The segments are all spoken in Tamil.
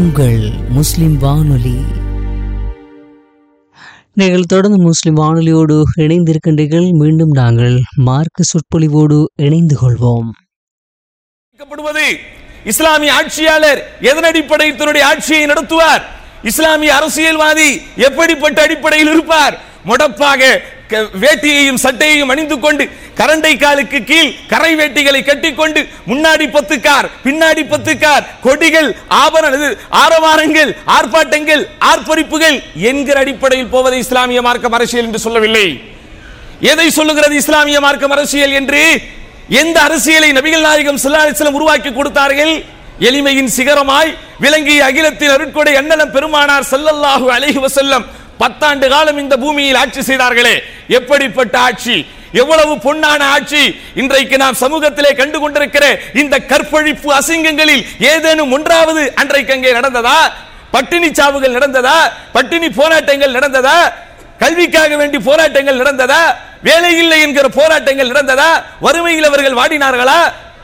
உங்கள் முஸ்லிம் வானொலி நீங்கள் தொடர்ந்து முஸ்லிம் வானொலியோடு இணைந்திருக்கின்றீர்கள் மீண்டும் நாங்கள் மார்க்க சொற்பொழிவோடு இணைந்து கொள்வோம் ப்படுவது இஸ்லாமிய ஆட்சியாளர் எதன் அடிப்படையில் தன்னுடைய ஆட்சியை நடத்துவார் இஸ்லாமிய அரசியல்வாதி எப்படிப்பட்ட அடிப்படையில் இருப்பார் முடப்பாக க- வேட்டியையும் சட்டையையும் அணிந்து கொண்டு கரண்டை காலுக்கு கீழ் கரை வேட்டிகளை கட்டிக்கொண்டு முன்னாடி பத்து கார் பின்னாடி பத்து கார் கொடிகள் ஆபரண இது, ஆரவாரங்கள் ஆர்ப்பாட்டங்கள் ஆர்ப்பரிப்புகள் என்கிற அடிப்படையில் போவது இஸ்லாமிய மார்க்கம் அரசியல் என்று சொல்லவில்லை எதை சொல்லுகிறது இஸ்லாமிய மார்க்கம் அரசியல் என்று எந்த அரசியலை நபிகள் நாயகம் ஸல்லல்லாஹு அலைஹி வஸல்லம் உருவாக்கி கொடுத்தார்கள் எளிமையின் சிகரமாய் விளங்கிய அகிலத்தின் அருட்கொடை அண்ணலம் பெருமானார் ஸல்லல்லாஹு அலைஹி வஸல்லம் பத்தாண்டு காலம் இந்த பூமியில் ஆட்சி செய்தார்களே எப்படிப்பட்ட ஆட்சி எவ்வளவு பொன்னான ஆட்சி இன்றைக்கு நாம் சமூகத்திலே கண்டு கொண்டிருக்கிற இந்த கற்பழிப்பு அசிங்கங்களில் ஏதேனும் ஒன்றாவது அன்றைக்கு அங்கே நடந்ததா பட்டினி சாவுகள் நடந்ததா பட்டினி போராட்டங்கள் நடந்ததா கல்விக்காக வேண்டி போராட்டங்கள் நடந்ததா வேலை இல்லை என்கிற போராட்டங்கள் நடந்ததா வறுமையில் அவர்கள் வாடினார்களா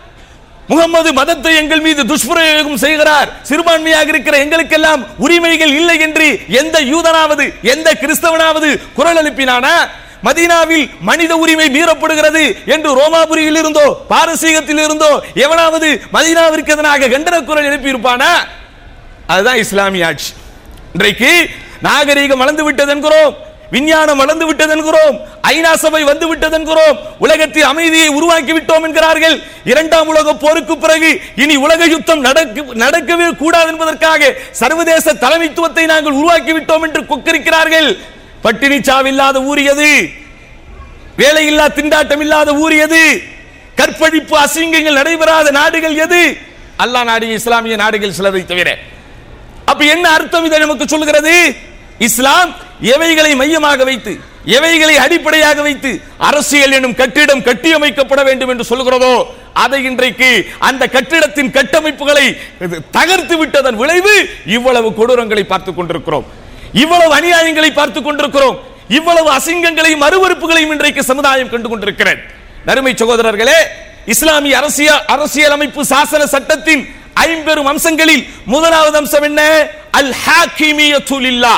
முகமது மதத்தை எங்கள் மீது துஷ்பிரயோகம் செய்கிறார் சிறுபான்மையாக இருக்கிற எங்களுக்கெல்லாம் உரிமைகள் இல்லை என்று எந்த யூதனாவது எந்த கிறிஸ்தவனாவது குரல் எழுப்பினானா மதீனாவில் மனித உரிமை மீறப்படுகிறது என்று ரோமாபுரியில் இருந்தோ பாரசீகத்தில் இருந்தோ எவனாவது மதீனாவிற்கு எதனாக கண்டன குரல் எழுப்பியிருப்பானா அதுதான் இஸ்லாமிய ஆட்சி இன்றைக்கு நாகரீகம் வளர்ந்து விட்டது என்கிறோம் விஞ்ஞானம் வளர்ந்து விட்டது என்கிறோம் ஐநா சபை வந்து விட்டது என்கிறோம் உலகத்தில் அமைதியை உருவாக்கி விட்டோம் என்கிறார்கள் இரண்டாம் உலக போருக்கு பிறகு இனி உலக யுத்தம் நடக்க நடக்கவே கூடாது என்பதற்காக சர்வதேச தலைமைத்துவத்தை நாங்கள் உருவாக்கி விட்டோம் என்று கொக்கரிக்கிறார்கள் பட்டினி சாவில்லாத ஊர் எது வேலையில்லா திண்டாட்டம் இல்லாத ஊர் எது கற்பழிப்பு அசிங்கங்கள் நடைபெறாத நாடுகள் எது அல்லாஹ் நாடு இஸ்லாமிய நாடுகள் சிலதை தவிர அப்ப என்ன அர்த்தம் இதை நமக்கு சொல்கிறது இஸ்லாம் எவைகளை மையமாக வைத்து எவைகளை அடிப்படையாக வைத்து அரசியல் எனும் கட்டிடம் கட்டியமைக்கப்பட வேண்டும் என்று சொல்கிறதோ அதை இன்றைக்கு அந்த கட்டிடத்தின் கட்டமைப்புகளை இது தகர்த்து விட்டதன் விளைவு இவ்வளவு கொடூரங்களை பார்த்துக் கொண்டிருக்கிறோம் இவ்வளவு அநியாயங்களை பார்த்துக் கொண்டிருக்கிறோம் இவ்வளவு அசிங்கங்களையும் அருவருப்புகளையும் இன்றைக்கு சமுதாயம் கண்டு கொண்டிருக்கிறது நறுமை சகோதரர்களே இஸ்லாமிய அரசியல் அரசியலமைப்பு சாசன சட்டத்தின் ஐம்பெரும் அம்சங்களில் முதலாவது அம்சம் என்ன அல் ஹாக்கிமியத்துலில்லா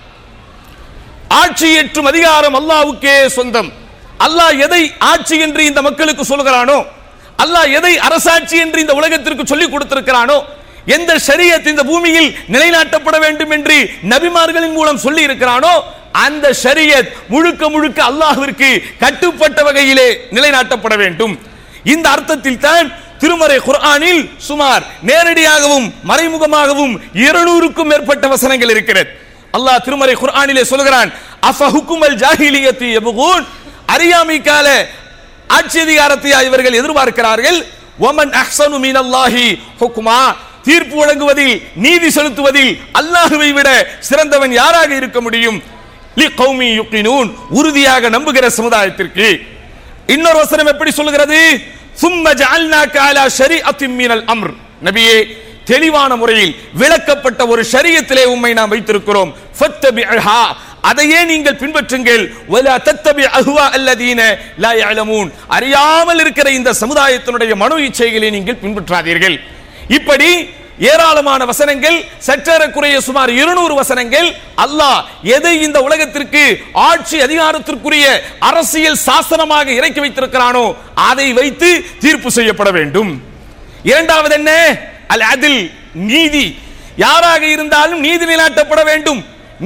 ஆட்சி ஏற்றும் அதிகாரம் அல்லாஹ்வுக்கே சொந்தம் அல்லாஹ் எதை ஆட்சி என்று இந்த மக்களுக்கு சொல்கிறானோ அல்லாஹ் எதை அரசாட்சி என்று இந்த உலகத்திற்கு சொல்லிக் கொடுத்திருக்கிறானோ எந்த ஷரியத் இந்த பூமியில் நிலைநாட்டப்பட வேண்டும் என்று நபிமார்களின் மூலம் சொல்லி இருக்கிறானோ அந்த ஷரியத் முழுக்க முழுக்க அல்லாஹ்விற்கு கட்டுப்பட்ட வகையிலே நிலைநாட்டப்பட வேண்டும் இந்த அர்த்தத்தில் தான் திருமறை குர்ஆனில் சுமார் நேரடியாகவும் மறைமுகமாகவும் இருநூறுக்கும் மேற்பட்ட வசனங்கள் இருக்கிறது அல்லாஹ் திருமறை குர்ஆனிலே சொல்கிறான் அஃபஹுக்குமல் ஜாஹிலியத்தி யபுகூன் அறியாமை கால ஆட்சி அதிகாரத்தை இவர்கள் எதிர்பார்க்கிறார்கள் ஒமன் அஹ்சனு மினல்லாஹி ஹுக்மா தீர்ப்பு வழங்குவதில் நீதி செலுத்துவதில் அல்லாஹுவை விட சிறந்தவன் யாராக இருக்க முடியும் லி கௌமி யுக்கினூன் உறுதியாக நம்புகிற சமுதாயத்திற்கு இன்னொரு வசனம் எப்படி சொல்கிறது சும்ம ஜஅல்னாக அலா ஷரீஅத்தின் மினல் அம்ர் நபியே தெளிவான முறையில் விளக்கப்பட்ட ஒரு ஷரியத்திலே உம்மை நாம் வைத்திருக்கிறோம் ஃபத்தபிஅஹா அதையே நீங்கள் பின்பற்றுங்கள் வலா தத்தபி அஹ்வா அல்லதீன லா யஅலமூன் அறியாமல் இருக்கிற இந்த சமுதாயத்தினுடைய மனோ இச்சைகளை நீங்கள் பின்பற்றாதீர்கள் இப்படி ஏராளமான வசனங்கள் சற்றேறக்குறைய சுமார் இருநூறு வசனங்கள் அல்லாஹ் எதை இந்த உலகத்திற்கு ஆட்சி அதிகாரத்திற்குரிய அரசியல் சாசனமாக இறக்கி வைத்திருக்கிறானோ அதை வைத்து தீர்ப்பு செய்யப்பட வேண்டும் இரண்டாவது என்ன அல் அதில் நீதி யாராக இருந்தாலும் நீதி நிலைநாட்டப்பட வேண்டும்